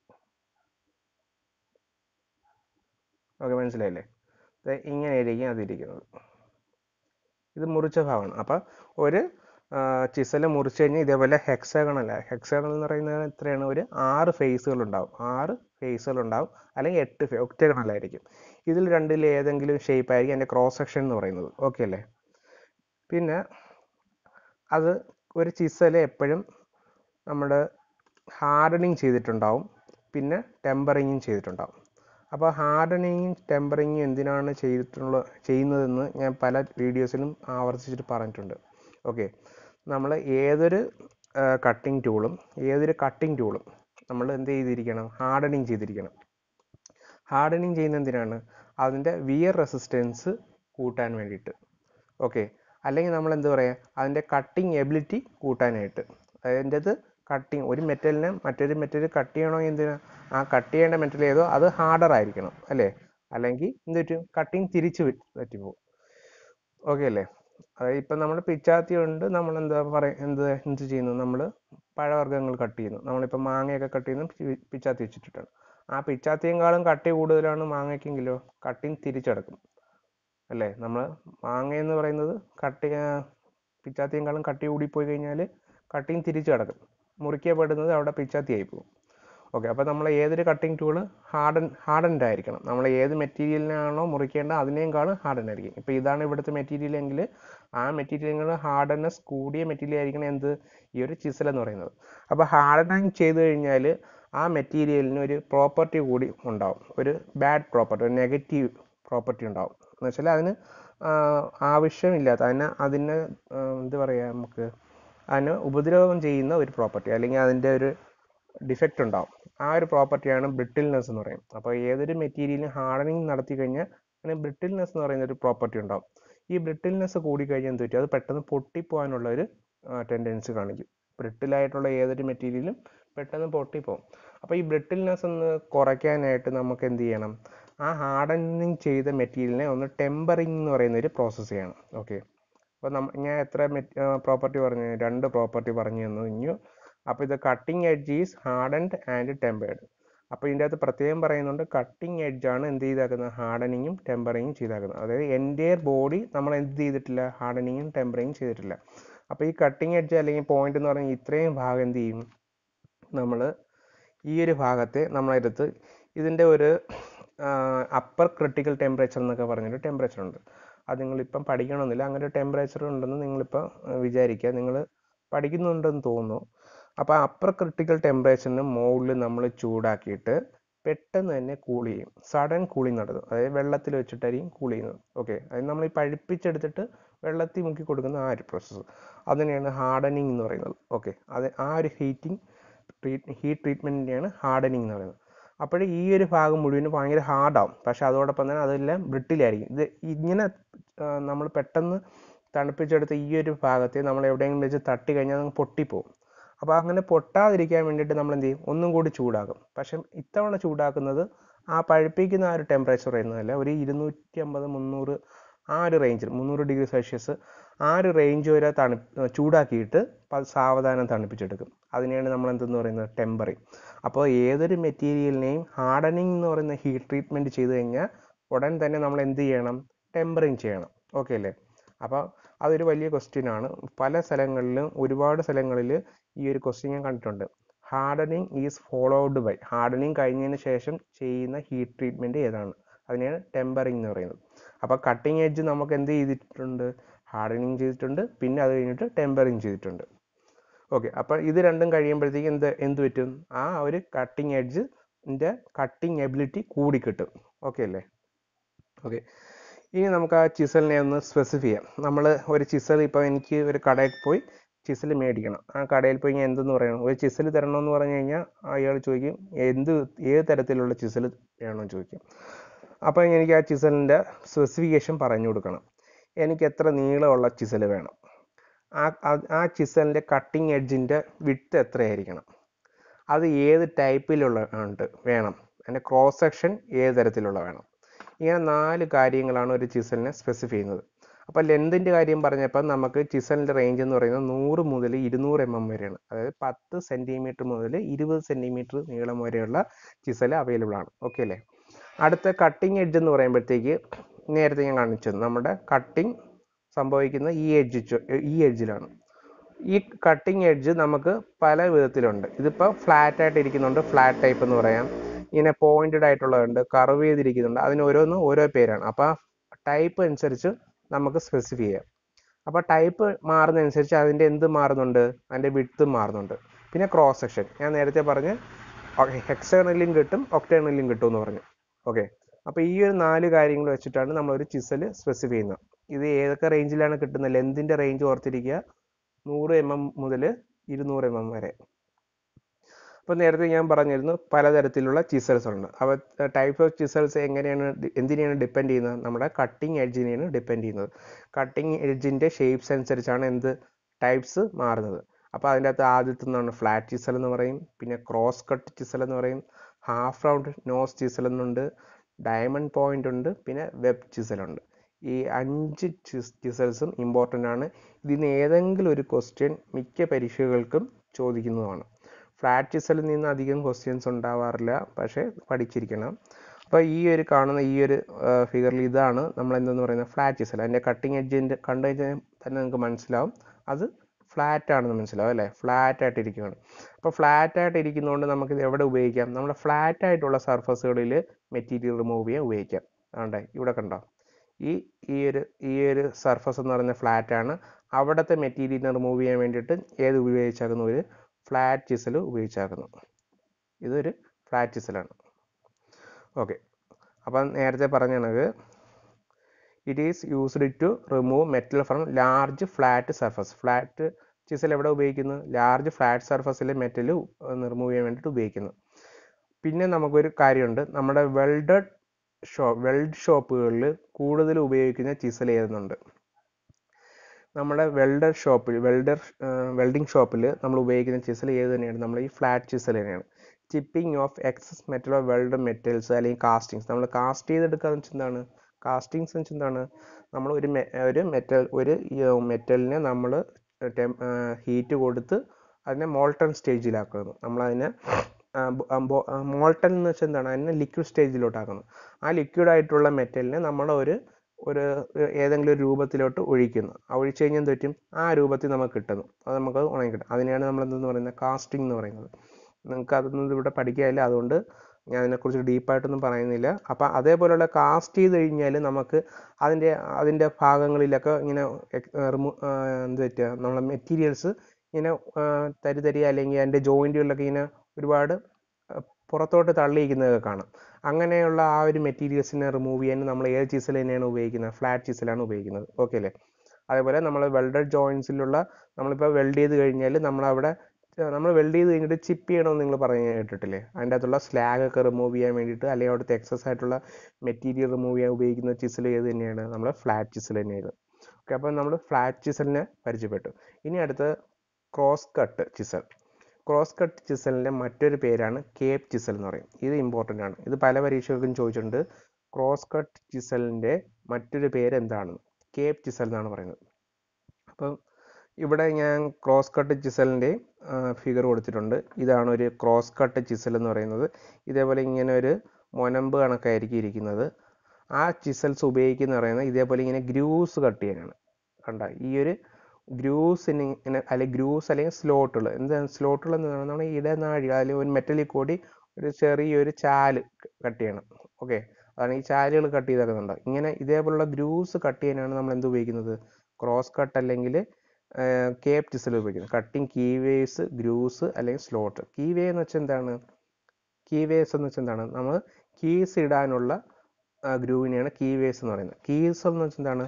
ഓക്കെ മനസ്സിലായില്ലേ ഇങ്ങനെയായിരിക്കും അതിരിക്കുന്നത് ഇത് മുറിച്ച ഭാഗമാണ് അപ്പം ഒരു ചിസല് മുറിച്ച് കഴിഞ്ഞാൽ ഇതേപോലെ ഹെക്സാഗണല ഹെക്സാഗണൽ എന്ന് പറയുന്നത് എത്രയാണ് ഒരു ആറ് ഫേസുകൾ ഉണ്ടാവും ആറ് ഫേസുകൾ ഉണ്ടാവും അല്ലെങ്കിൽ എട്ട് ഫേ ഒക്ടഗണലായിരിക്കും ഇതിൽ രണ്ടിൽ ഏതെങ്കിലും ഷേപ്പ് ആയിരിക്കും അതിൻ്റെ ക്രോസ് സെക്ഷൻ എന്ന് പറയുന്നത് ഓക്കെ അല്ലേ പിന്നെ അത് ഒരു ചിസൽ എപ്പോഴും നമ്മുടെ ഹാർഡനിങ് ചെയ്തിട്ടുണ്ടാവും പിന്നെ ടെമ്പറിങ്ങും ചെയ്തിട്ടുണ്ടാവും അപ്പോൾ ഹാർഡനിങ്ങും ടെമ്പറിങ്ങും എന്തിനാണ് ചെയ്തിട്ടുള്ള ചെയ്യുന്നതെന്ന് ഞാൻ പല വീഡിയോസിലും ആവർത്തിച്ചിട്ട് പറഞ്ഞിട്ടുണ്ട് ഓക്കെ നമ്മൾ ഏതൊരു കട്ടിംഗ് ടൂളും ഏതൊരു കട്ടിംഗ് ടൂളും നമ്മൾ എന്ത് ചെയ്തിരിക്കണം ഹാർഡനിങ് ചെയ്തിരിക്കണം ഹാർഡനിങ് ചെയ്യുന്ന എന്തിനാണ് അതിൻ്റെ വിയർ റെസിസ്റ്റൻസ് കൂട്ടാൻ വേണ്ടിയിട്ട് ഓക്കെ അല്ലെങ്കിൽ നമ്മൾ എന്ത് പറയുക അതിൻ്റെ കട്ടിങ് എബിലിറ്റി കൂട്ടാനായിട്ട് അതിൻ്റെത് കട്ടിങ് ഒരു മെറ്റലിനെ മറ്റൊരു മെറ്റൽ കട്ട് ചെയ്യണമെങ്കിൽ എന്തിനാ ആ കട്ട് ചെയ്യേണ്ട മെറ്റൽ ഏതോ അത് ഹാർഡർ ആയിരിക്കണം അല്ലേ അല്ലെങ്കിൽ എന്ത് പറ്റും കട്ടിങ് തിരിച്ച് പറ്റിപ്പോകും ഓക്കെ അല്ലേ അതായത് ഇപ്പം നമ്മൾ പിച്ചാത്തി കൊണ്ട് നമ്മൾ എന്താ പറയുക എന്ത് എന്ത് ചെയ്യുന്നു നമ്മൾ പഴവർഗ്ഗങ്ങൾ കട്ട് ചെയ്യുന്നു നമ്മളിപ്പോൾ മാങ്ങയൊക്കെ കട്ട് ചെയ്യുന്നു പി- പിച്ചാത്തി വെച്ചിട്ടിട്ടാണ് ആ പിച്ചാത്തിയേക്കാളും കട്ടി കൂടുതലാണ് മാങ്ങയ്ക്കെങ്കിലോ കട്ടിങ് തിരിച്ചടക്കും അല്ലേ നമ്മൾ മാങ്ങ എന്ന് പറയുന്നത് കട്ടി ആ, പിച്ചാത്തിയേക്കാളും കട്ടി കൂടിപ്പോയി കഴിഞ്ഞാൽ കട്ടിങ് തിരിച്ചു കിടക്കും മുറിക്കപ്പെടുന്നത് അവിടെ പിച്ചാത്തിയായി പോകും ഓക്കെ അപ്പോൾ നമ്മൾ ഏതൊരു കട്ടിങ് ടൂള് ഹാർഡൻ ഹാർഡൻഡ് ആയിരിക്കണം നമ്മൾ ഏത് മെറ്റീരിയലിനാണോ മുറിക്കേണ്ടത് അതിനേക്കാളും ഹാർഡൻ ആയിരിക്കും ഇപ്പോൾ ഇതാണ് ഇവിടുത്തെ മെറ്റീരിയൽ എങ്കിൽ ആ മെറ്റീരിയലിന് ഹാർഡനെസ് കൂടിയ മെറ്റീരിയൽ ആയിരിക്കണം എന്ത് ഈ ഒരു ചിസൽ എന്ന് പറയുന്നത് അപ്പോൾ ഹാർഡനിങ് ചെയ്ത് കഴിഞ്ഞാൽ ആ മെറ്റീരിയലിന് ഒരു പ്രോപ്പർട്ടി കൂടി ഉണ്ടാവും ഒരു ബാഡ് പ്രോപ്പർട്ടി ഒരു നെഗറ്റീവ് പ്രോപ്പർട്ടി ഉണ്ടാവും എന്ന് വെച്ചാൽ അതിന് ആ, ആവശ്യമില്ലാത്ത അതിന് അതിന് ആ, എന്താ പറയുക നമുക്ക് അതിന് ഉപദ്രവം ചെയ്യുന്ന ഒരു പ്രോപ്പർട്ടി അല്ലെങ്കിൽ അതിൻ്റെ ഒരു ഡിഫക്റ്റ് ഉണ്ടാവും ആ ഒരു പ്രോപ്പർട്ടിയാണ് ബ്രിട്ടിൽനെസ് എന്ന് പറയും അപ്പോൾ ഏതൊരു മെറ്റീരിയലും ഹാർഡനിങ് നടത്തി കഴിഞ്ഞാൽ അതിന് ബ്രിട്ടിൽനെസ് എന്ന് പറയുന്ന ഒരു പ്രോപ്പർട്ടി ഉണ്ടാവും ഈ ബ്രിട്ടിൽനെസ് കൂടിക്കഴിഞ്ഞാൽ എന്ത് പറ്റും അത് പെട്ടെന്ന് പൊട്ടിപ്പോകാനുള്ള ഒരു ടെൻഡൻസി കാണിക്കും ബ്രിട്ടിലായിട്ടുള്ള ഏതൊരു മെറ്റീരിയലും പെട്ടെന്ന് പൊട്ടിപ്പോകും അപ്പോൾ ഈ ബ്രിട്ടിൽനെസ് ഒന്ന് കുറയ്ക്കാനായിട്ട് നമുക്ക് എന്ത് ചെയ്യണം ആ ഹാർഡനിങ് ചെയ്ത മെറ്റീരിയലിനെ ഒന്ന് ടെമ്പറിങ് എന്ന് പറയുന്ന ഒരു പ്രോസസ്സ് ചെയ്യണം ഓക്കെ അപ്പോൾ നമ്മ ഞാൻ എത്ര പ്രോപ്പർട്ടി പറഞ്ഞു രണ്ട് പ്രോപ്പർട്ടി പറഞ്ഞു തന്നു ഇനി അപ്പോൾ ഇത് cutting edge is hardened and tempered അപ്പോൾ ഇതിൻ്റെ അകത്ത് പ്രത്യേകം പറയുന്നുണ്ട് കട്ടിങ് എഡ്ജാണ് എന്ത് ചെയ്താക്കുന്നത് ഹാർഡനിങ്ങും ടെമ്പറിങ്ങും ചെയ്താക്കുന്നത് അതായത് എൻറ്റയർ ബോഡി നമ്മൾ എന്ത് ചെയ്തിട്ടില്ല ഹാർഡനിങ്ങും ടെമ്പറിങ്ങും ചെയ്തിട്ടില്ല അപ്പോൾ ഈ കട്ടിങ് എഡ്ജ് അല്ലെങ്കിൽ പോയിന്റ് എന്ന് പറഞ്ഞാൽ ഇത്രയും ഭാഗം എന്ത് ചെയ്യും നമ്മൾ ഈ ഒരു ഭാഗത്തെ നമ്മളെടുത്ത് ഇതിൻ്റെ ഒരു അപ്പർ ക്രിട്ടിക്കൽ ടെമ്പറേച്ചർ എന്നൊക്കെ പറഞ്ഞൊരു ടെമ്പറേച്ചർ ഉണ്ട് അത് നിങ്ങളിപ്പം പഠിക്കണമെന്നില്ല അങ്ങനെ ഒരു ടെമ്പറേച്ചർ ഉണ്ടെന്ന് നിങ്ങളിപ്പോൾ വിചാരിക്കുക നിങ്ങൾ പഠിക്കുന്നുണ്ടെന്ന് തോന്നുന്നു അപ്പോൾ അപ്പർ ക്രിട്ടിക്കൽ ടെമ്പറേച്ചറിന് മുകളിൽ നമ്മൾ ചൂടാക്കിയിട്ട് പെട്ടെന്ന് തന്നെ കൂൾ ചെയ്യും സഡൻ കൂളിംഗ് നടത്തും അതായത് വെള്ളത്തിൽ വെച്ചിട്ടായിരിക്കും കൂൾ ചെയ്യുന്നത് ഓക്കെ അതായത് നമ്മൾ ഈ പഴുപ്പിച്ചെടുത്തിട്ട് വെള്ളത്തിൽ മുക്കി കൊടുക്കുന്ന ആ ഒരു പ്രോസസ്സ് അതിനെയാണ് ഹാർഡനിങ് എന്ന് പറയുന്നത് ഓക്കെ അത് ആ ഒരു ഹീറ്റിംഗ് ട്രീറ്റ് ഹീറ്റ് ട്രീറ്റ്മെൻറ്റിനെയാണ് ഹാർഡനിങ് എന്ന് പറയുന്നത് അപ്പോൾ ഈ ഒരു ഭാഗം മുഴുവനും ഭയങ്കര ഹാർഡാവും പക്ഷേ അതോടൊപ്പം തന്നെ അതെല്ലാം ബ്രിട്ടിലായിരിക്കും ഇത് ഇങ്ങനെ നമ്മൾ പെട്ടെന്ന് തണുപ്പിച്ചെടുത്ത ഈ ഒരു ഭാഗത്തെ നമ്മൾ എവിടെയെങ്കിലും വെച്ച് തട്ടി കഴിഞ്ഞാൽ അത് പൊട്ടിപ്പോവും അപ്പോൾ അങ്ങനെ പൊട്ടാതിരിക്കാൻ വേണ്ടിയിട്ട് നമ്മൾ എന്ത് ചെയ്യും ഒന്നും കൂടി ചൂടാക്കും പക്ഷെ ഇത്തവണ ചൂടാക്കുന്നത് ആ പഴുപ്പിക്കുന്ന ആ ഒരു ടെമ്പറേച്ചർ വരുന്നതല്ല ഒരു ഇരുന്നൂറ്റി അമ്പത് മുന്നൂറ് ആ ഒരു റേഞ്ചിൽ മുന്നൂറ് ഡിഗ്രി സെൽഷ്യസ് ആ ഒരു റേഞ്ച് വരെ തണു ചൂടാക്കിയിട്ട് പ- സാവധാനം തണുപ്പിച്ചെടുക്കും അതിനെയാണ് നമ്മൾ എന്തെന്ന് പറയുന്നത് ടെമ്പറിങ് അപ്പോൾ ഏതൊരു മെറ്റീരിയലിനെയും ഹാർഡനിങ് എന്ന് പറയുന്ന ഹീറ്റ് ട്രീറ്റ്മെൻറ്റ് ചെയ്ത് കഴിഞ്ഞാൽ ഉടൻ തന്നെ നമ്മൾ എന്ത് ചെയ്യണം ടെമ്പറിങ് ചെയ്യണം ഓക്കെ അല്ലേ അപ്പോൾ അതൊരു വലിയ ക്വസ്റ്റ്യൻ ആണ് പല സ്ഥലങ്ങളിലും ഒരുപാട് സ്ഥലങ്ങളിൽ ഈ ഒരു ക്വസ്റ്റ്യൻ ഞാൻ കണ്ടിട്ടുണ്ട് hardening is followed by hardening കഴിഞ്ഞതിന് ശേഷം ചെയ്യുന്ന ഹീറ്റ് ട്രീറ്റ്മെൻറ്റ് ഏതാണ് അതിനെയാണ് ടെമ്പറിങ് എന്ന് പറയുന്നത് അപ്പോൾ കട്ടിങ് എഡ്ജ് നമുക്ക് എന്ത് ചെയ്തിട്ടുണ്ട് ഹാർഡനിങ് ചെയ്തിട്ടുണ്ട് പിന്നെ അത് കഴിഞ്ഞിട്ട് ടെമ്പറിങ് ചെയ്തിട്ടുണ്ട് ഓക്കെ അപ്പോൾ ഇത് രണ്ടും കഴിയുമ്പോഴത്തേക്ക് എന്ത് എന്ത് പറ്റും ആ ഒരു കട്ടിങ് എഡ്ജിൻ്റെ കട്ടിങ് എബിലിറ്റി കൂടി കിട്ടും ഓക്കെ അല്ലേ ഓക്കെ ഇനി നമുക്ക് ആ ചിസലിനെ ഒന്ന് സ്പെസിഫൈ ചെയ്യാം നമ്മൾ ഒരു ചിസൽ ഇപ്പോൾ എനിക്ക് ഒരു കടയിൽ പോയി ചിസൽ മേടിക്കണം ആ കടയിൽ പോയി ഞാൻ എന്തെന്ന് പറയണം ഒരു ചിസൽ തരണമെന്ന് പറഞ്ഞു കഴിഞ്ഞാൽ അയാൾ ചോദിക്കും എന്ത് ഏത് തരത്തിലുള്ള ചിസൽ വേണമെന്ന് ചോദിക്കും അപ്പോൾ എനിക്ക് ആ ചിസലിൻ്റെ സ്പെസിഫിക്കേഷൻ പറഞ്ഞു കൊടുക്കണം എനിക്ക് എത്ര നീളമുള്ള ചിസൽ വേണം ആ അത് ആ ചിസലിൻ്റെ കട്ടിങ് എഡ്ജിൻ്റെ വിട്ട് എത്രയായിരിക്കണം അത് ഏത് ടൈപ്പിലുള്ള ഉണ്ട് വേണം അതിൻ്റെ ക്രോസ് സെക്ഷൻ ഏത് തരത്തിലുള്ള വേണം ഇങ്ങനെ നാല് കാര്യങ്ങളാണ് ഒരു ചിസലിനെ സ്പെസിഫൈ ചെയ്യുന്നത് അപ്പോൾ ലെന്തിൻ്റെ കാര്യം പറഞ്ഞപ്പോൾ നമുക്ക് ചിസലിൻ്റെ റേഞ്ച് എന്ന് പറയുന്നത് നൂറ് മുതൽ ഇരുന്നൂറ് എം എം വരെയാണ് അതായത് പത്ത് സെൻറ്റിമീറ്റർ മുതൽ ഇരുപത് സെൻറ്റിമീറ്റർ നീളം വരെയുള്ള ചിസൽ അവൈലബിൾ ആണ് ഓക്കെ അല്ലേ അടുത്ത കട്ടിങ് എഡ്ജ് എന്ന് പറയുമ്പോഴത്തേക്ക് നേരത്തെ ഞാൻ കാണിച്ചത് നമ്മുടെ കട്ടിങ് സംഭവിക്കുന്ന ഈ എഡ്ജ് ഈ എഡ്ജിലാണ് ഈ കട്ടിങ് എഡ്ജ് നമുക്ക് പല വിധത്തിലുണ്ട് ഇതിപ്പോൾ ഫ്ലാറ്റ് ആയിട്ട് ഇരിക്കുന്നുണ്ട് ഫ്ലാറ്റ് ടൈപ്പ് എന്ന് പറയാം ഇങ്ങനെ പോയിന്റഡ് ആയിട്ടുള്ളതുണ്ട് കർവ് ചെയ്തിരിക്കുന്നുണ്ട് അതിന് ഓരോന്നും ഓരോ പേരാണ് അപ്പോൾ ആ ടൈപ്പ് അനുസരിച്ച് നമുക്ക് സ്പെസിഫൈ ചെയ്യാം അപ്പോൾ ടൈപ്പ് മാറുന്നതനുസരിച്ച് അതിൻ്റെ എന്ത് മാറുന്നുണ്ട് അതിൻ്റെ വിഡ്ത്ത് മാറുന്നുണ്ട് പിന്നെ ക്രോസ് സെക്ഷൻ ഞാൻ നേരത്തെ പറഞ്ഞ് ഹെക്സേണലിലും കിട്ടും ഒക്ടേണലിലും കിട്ടും എന്ന് പറഞ്ഞു ഓക്കെ അപ്പോൾ ഈ ഒരു നാല് കാര്യങ്ങൾ വെച്ചിട്ടാണ് നമ്മൾ ഒരു ചിസൽ സ്പെസിഫൈ ചെയ്യുന്നത് ഇത് ഏതൊക്കെ റേഞ്ചിലാണ് കിട്ടുന്നത് ലെന്തിൻ്റെ റേഞ്ച് ഓർത്തിരിക്കുക നൂറ് എം എം മുതൽ ഇരുന്നൂറ് എം എം വരെ അപ്പോൾ നേരത്തെ ഞാൻ പറഞ്ഞിരുന്നു പലതരത്തിലുള്ള ചിസൽസ് ഉണ്ട് അപ്പോൾ ടൈപ്പ് ഓഫ് ചിസൽസ് എങ്ങനെയാണ് ഡി- എന്തിനെയാണ് ഡിപ്പെൻഡ് ചെയ്യുന്നത് നമ്മുടെ കട്ടിങ് എഡ്ജിനെയാണ് ഡിപ്പെൻഡ് ചെയ്യുന്നത് കട്ടിങ് എഡ്ജിൻ്റെ ഷേപ്സ് അനുസരിച്ചാണ് എന്ത് ടൈപ്സ് മാറുന്നത് അപ്പോൾ അതിൻ്റെ അകത്ത് ആദ്യത്തെ ഒന്നാണ് ഫ്ലാറ്റ് ചിസൽ എന്ന് പറയും പിന്നെ ക്രോസ് കട്ട് ചിസൽ എന്ന് പറയും ഹാഫ് റൗണ്ട് നോസ് ചിസൽ എന്നുണ്ട് ഡയമണ്ട് പോയിന്റ് ഉണ്ട് പിന്നെ വെബ് ചിസൽ ഉണ്ട് ഈ അഞ്ച് ചിസൽസും ഇമ്പോർട്ടൻ്റ് ആണ് ഇതിൽ നിന്ന് ഏതെങ്കിലും ഒരു ക്വസ്റ്റ്യൻ മിക്ക പരീക്ഷകൾക്കും ചോദിക്കുന്നതാണ് ഫ്ലാറ്റ് ചിസലിൽ നിന്ന് അധികം ക്വസ്റ്റ്യൻസ് ഉണ്ടാവാറില്ല പക്ഷേ പഠിച്ചിരിക്കണം അപ്പോൾ ഈ ഒരു കാണുന്ന ഈ ഒരു ഫിഗറിൽ ഇതാണ് നമ്മൾ എന്തെന്ന് പറയുന്നത് ഫ്ലാറ്റ് ചിസൽ അതിൻ്റെ കട്ടിങ് എഡ്ജിൻ്റെ കണ്ടു കഴിഞ്ഞാൽ തന്നെ നിങ്ങൾക്ക് മനസ്സിലാവും അത് ഫ്ലാറ്റ് ആണെന്ന് മനസ്സിലാവും അല്ലേ ഫ്ലാറ്റ് ആയിട്ട് ഇരിക്കുകയാണ് അപ്പോൾ ഫ്ലാറ്റ് ആയിട്ട് ഇരിക്കുന്നതുകൊണ്ട് നമുക്ക് ഇത് എവിടെ ഉപയോഗിക്കാം നമ്മുടെ ഫ്ലാറ്റ് ആയിട്ടുള്ള സർഫസുകളിൽ മെറ്റീരിയൽ റിമൂവ് ചെയ്യാൻ ഉപയോഗിക്കാം ആണ്ടേ ഇവിടെ കണ്ടോ ഈ ഈ ഒരു ഈ ഒരു സർഫസ് എന്ന് പറയുന്നത് ഫ്ലാറ്റ് ആണ് അവിടുത്തെ മെറ്റീരിയൽ റിമൂവ് ചെയ്യാൻ വേണ്ടിയിട്ട് ഏത് ഉപയോഗിച്ചാക്കുന്നു ഒരു ഫ്ലാറ്റ് ചിസൽ ഉപയോഗിച്ചാക്കുന്നു ഇതൊരു ഫ്ലാറ്റ് ചിസലാണ് ഓക്കെ അപ്പം നേരത്തെ പറഞ്ഞ കണക്ക് it is used to remove metal from large flat surface flat chisel എവിടെ ഉപയോഗിക്കുന്നു ലാർജ് ഫ്ലാറ്റ് സർഫസിൽ മെറ്റൽ റിമൂവ് ചെയ്യാൻ വേണ്ടിയിട്ട് ഉപയോഗിക്കുന്നു പിന്നെ നമുക്കൊരു കാര്യമുണ്ട് നമ്മുടെ വെൽഡഡ് ഷോ വെൽഡ് ഷോപ്പുകളിൽ കൂടുതൽ ഉപയോഗിക്കുന്ന ചിസൽ ഏതെന്നുണ്ട് നമ്മുടെ വെൽഡർ ഷോപ്പിൽ വെൽഡർ വെൽഡിംഗ് ഷോപ്പിൽ നമ്മൾ ഉപയോഗിക്കുന്ന ചിസൽ ഏത് തന്നെയാണ് നമ്മൾ ഈ ഫ്ലാറ്റ് ചിസൽ തന്നെയാണ് chipping of excess metal of weld metals അല്ലെങ്കിൽ കാസ്റ്റിങ്സ് നമ്മൾ കാസ്റ്റ് ചെയ്തെടുക്കുക വെച്ചാൽ എന്താണ് കാസ്റ്റിങ്സ് വെച്ചാൽ എന്താണ് നമ്മൾ ഒരു ഒരു മെറ്റൽ ഒരു മെറ്റലിനെ നമ്മൾ ഹീറ്റ് കൊടുത്ത് അതിനെ മോൾട്ടൺ സ്റ്റേജിലാക്കുന്നു നമ്മളതിനെ മോൾട്ടൺ എന്ന് വെച്ചാൽ എന്താണ് അതിനെ ലിക്വിഡ് സ്റ്റേജിലോട്ടാക്കുന്നു ആ ലിക്വിഡ് ആയിട്ടുള്ള മെറ്റലിനെ നമ്മൾ ഒരു ഒരു ഏതെങ്കിലും ഒരു രൂപത്തിലോട്ട് ഒഴിക്കുന്നു ആ ഒഴിച്ചു കഴിഞ്ഞാൽ എന്ത് പറ്റും ആ രൂപത്തിൽ നമുക്ക് കിട്ടുന്നു അത് നമുക്ക് ഉണങ്ങി കിട്ടും അതിനെയാണ് നമ്മൾ എന്തെന്ന് പറയുന്നത് കാസ്റ്റിംഗ് എന്ന് പറയുന്നത് നിങ്ങൾക്ക് അതൊന്നും ഇവിടെ പഠിക്കാനില്ല അതുകൊണ്ട് ഞാൻ അതിനെക്കുറിച്ച് ഡീപ്പായിട്ടൊന്നും പറയുന്നില്ല അപ്പം അതേപോലെയുള്ള കാസ്റ്റ് ചെയ്ത് കഴിഞ്ഞാൽ നമുക്ക് അതിൻ്റെ അതിൻ്റെ ഭാഗങ്ങളിലൊക്കെ ഇങ്ങനെ റിമൂ എന്ത് പറ്റുക നമ്മളെ മെറ്റീരിയൽസ് ഇങ്ങനെ തരി തരി അല്ലെങ്കിൽ അതിൻ്റെ ജോയിൻറ്റുകളിലൊക്കെ ഇങ്ങനെ ഒരുപാട് പുറത്തോട്ട് തള്ളിയിരിക്കുന്നതൊക്കെ കാണാം അങ്ങനെയുള്ള ആ ഒരു മെറ്റീരിയൽസിനെ റിമൂവ് ചെയ്യാൻ നമ്മൾ ഏത് ചിസൽ തന്നെയാണ് ഉപയോഗിക്കുന്നത് ഫ്ലാറ്റ് ചിസലാണ് ഉപയോഗിക്കുന്നത് ഓക്കെ അല്ലേ അതേപോലെ നമ്മൾ വെൽഡഡ് ജോയിൻസിലുള്ള നമ്മളിപ്പോൾ വെൽഡ് ചെയ്ത് കഴിഞ്ഞാൽ നമ്മളവിടെ നമ്മൾ വെൽഡ് ചെയ്ത് കഴിഞ്ഞിട്ട് ചിപ്പ് ചെയ്യണമെന്ന് നിങ്ങൾ പറഞ്ഞു കേട്ടിട്ടില്ലേ അതിൻ്റെ അകത്തുള്ള സ്ലാഗ് ഒക്കെ റിമൂവ് ചെയ്യാൻ വേണ്ടിയിട്ട് അല്ലെങ്കിൽ അവിടുത്തെ എക്സസ് ആയിട്ടുള്ള മെറ്റീരിയൽ റിമൂവ് ചെയ്യാൻ ഉപയോഗിക്കുന്ന ചിസൽ ഏത് തന്നെയാണ് നമ്മൾ ഫ്ലാറ്റ് ചിസൽ തന്നെയാണ് ഓക്കെ അപ്പോൾ നമ്മൾ ഫ്ലാറ്റ് ചിസലിനെ പരിചയപ്പെട്ടു ഇനി അടുത്ത് cross cut chisel cross cut ചിസലിൻ്റെ മറ്റൊരു പേരാണ് കേപ്പ് ചിസൽ എന്ന് പറയും ഇത് ഇമ്പോർട്ടൻ്റ് ആണ് ഇത് പല പരീക്ഷകൾക്കും ചോദിച്ചിട്ടുണ്ട് ക്രോസ് കട്ട് ചിസലിൻ്റെ മറ്റൊരു പേര് എന്താണ് കേപ്പ് ചിസൽ എന്നാണ് പറയുന്നത് അപ്പം ഇവിടെ ഞാൻ ക്രോസ് കട്ട് ചിസലിൻ്റെ ഫിഗർ കൊടുത്തിട്ടുണ്ട് ഇതാണ് ഒരു ക്രോസ് കട്ട് ചിസൽ എന്ന് പറയുന്നത് ഇതേപോലെ ഇങ്ങനെ ഒരു മൊനമ്പ് കണക്കായിരിക്കും ഇരിക്കുന്നത് ആ ചിസൽസ് ഉപയോഗിക്കുന്ന പറയുന്നത് ഇതേപോലെ ഇങ്ങനെ ഗ്രൂസ് കട്ട് ചെയ്യാനാണ് കണ്ട ഈ ഒരു ഗ്രൂസിന് ഇങ്ങനെ അല്ലെങ്കിൽ ഗ്രൂസ് അല്ലെങ്കിൽ സ്ലോട്ടുകൾ എന്താണ് സ്ലോട്ടുകൾ എന്ന് പറയുന്നത് നമ്മുടെ ഇടനാഴി അല്ലെങ്കിൽ ഒരു മെറ്റലിൽ കൂടി ഒരു ചെറിയൊരു ചാല് കട്ട് ചെയ്യണം ഓക്കെ അതാണ് ഈ ചാലുകൾ കട്ട് ചെയ്തേക്കുന്നുണ്ട് ഇങ്ങനെ ഇതേപോലുള്ള ഗ്രൂസ് കട്ട് ചെയ്യാനാണ് നമ്മൾ എന്ത് ഉപയോഗിക്കുന്നത് ക്രോസ് കട്ട് അല്ലെങ്കിൽ കേപ്പ് ചിസൽ ഉപയോഗിക്കുന്നത് കട്ടിങ് കീവേസ് ഗ്രൂസ് അല്ലെങ്കിൽ സ്ലോട്ട് കീവേ എന്ന് വെച്ചാൽ എന്താണ് കീവേസ് എന്ന് വെച്ചാൽ എന്താണ് നമ്മൾ കീസ് ഇടാനുള്ള ഗ്രൂവിനെയാണ് കീവേസ് എന്ന് പറയുന്നത് കീസ് എന്ന് വെച്ചാൽ എന്താണ്